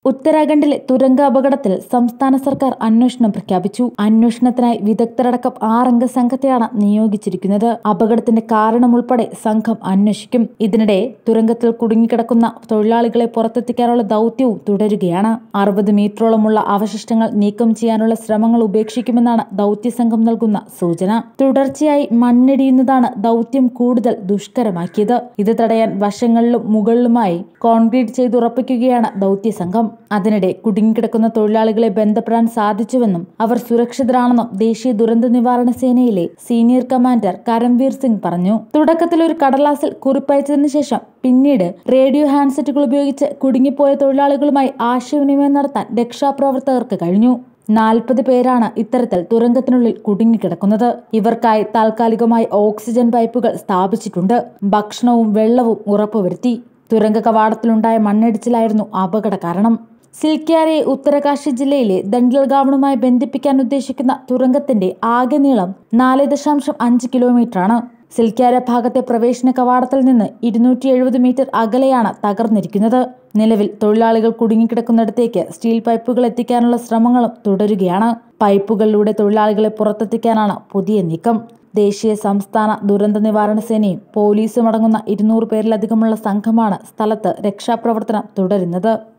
ഉത്തരാഖണ്ഡിലെ തുരങ്ക അപകടത്തിൽ സംസ്ഥാന സർക്കാർ അന്വേഷണം പ്രഖ്യാപിച്ചു അന്വേഷണത്തിനായി വിദഗ്ധരടക്കം ആറംഗ സംഘത്തെയാണ് നിയോഗിച്ചിരിക്കുന്നത് അപകടത്തിന്റെ കാരണം ഉൾപ്പെടെ സംഘം അന്വേഷിക്കും ഇതിനിടെ തുരങ്കത്തിൽ കുടുങ്ങിക്കിടക്കുന്ന തൊഴിലാളികളെ പുറത്തെത്തിക്കാനുള്ള ദൗത്യവും തുടരുകയാണ് അറുപത് മീറ്ററോളമുള്ള അവശിഷ്ടങ്ങൾ നീക്കം ചെയ്യാനുള്ള ശ്രമങ്ങൾ ഉപേക്ഷിക്കുമെന്നാണ് ദൗത്യസംഘം നൽകുന്ന സൂചന തുടർച്ചയായി മണ്ണിടിയുന്നതാണ് ദൗത്യം കൂടുതൽ ദുഷ്കരമാക്കിയത് ഇത് തടയാൻ വശങ്ങളിലും മുകളിലുമായി കോൺക്രീറ്റ് ചെയ്തുറപ്പിക്കുകയാണ് ദൗത്യസംഘം അതിനിടെ കുടുങ്ങിക്കിടക്കുന്ന തൊഴിലാളികളെ ബന്ധപ്പെടാൻ സാധിച്ചുവെന്നും അവർ സുരക്ഷിതരാണെന്നും ദേശീയ ദുരന്ത നിവാരണ സേനയിലെ സീനിയർ കമാൻഡർ കരംവീർ സിംഗ് പറഞ്ഞു തുടക്കത്തിൽ ഒരു കടലാസിൽ കുറിപ്പയച്ചതിനു ശേഷം പിന്നീട് റേഡിയോ ഹാൻഡ്സെറ്റുകൾ ഉപയോഗിച്ച് കുടുങ്ങിപ്പോയ തൊഴിലാളികളുമായി ആശയവിനിമയം നടത്താൻ രക്ഷാപ്രവർത്തകർക്ക് കഴിഞ്ഞു നാൽപ്പത് പേരാണ് ഇത്തരത്തിൽ തുരങ്കത്തിനുള്ളിൽ കുടുങ്ങിക്കിടക്കുന്നത് ഇവർക്കായി താൽക്കാലികമായി ഓക്സിജൻ പൈപ്പുകൾ സ്ഥാപിച്ചിട്ടുണ്ട് ഭക്ഷണവും വെള്ളവും ഉറപ്പുവരുത്തി തുരങ്ക കവാടത്തിലുണ്ടായ മണ്ണിടിച്ചിലായിരുന്നു അപകട കാരണം സിൽക്യാരെ ഉത്തരകാശി ജില്ലയിലെ ദണ്ഡൽഗാവണുമായി ബന്ധിപ്പിക്കാൻ ഉദ്ദേശിക്കുന്ന തുരങ്കത്തിന്റെ ആകെ നീളം നാല് ദശാംശം അഞ്ച് കിലോമീറ്ററാണ് സിൽക്യാര ഭാഗത്തെ പ്രവേശന കവാടത്തിൽ നിന്ന് ഇരുന്നൂറ്റി എഴുപത് മീറ്റർ അകലെയാണ് തകർന്നിരിക്കുന്നത് നിലവിൽ തൊഴിലാളികൾ കുടുങ്ങിക്കിടക്കുന്നിടത്തേക്ക് സ്റ്റീൽ പൈപ്പുകൾ എത്തിക്കാനുള്ള ശ്രമങ്ങളും തുടരുകയാണ് പൈപ്പുകളിലൂടെ തൊഴിലാളികളെ പുറത്തെത്തിക്കാനാണ് പുതിയ നീക്കം ദേശീയ സംസ്ഥാന ദുരന്ത നിവാരണ സേനയും പോലീസും അടങ്ങുന്ന ഇരുന്നൂറ് പേരിലധികമുള്ള സംഘമാണ് സ്ഥലത്ത് രക്ഷാപ്രവർത്തനം തുടരുന്നത്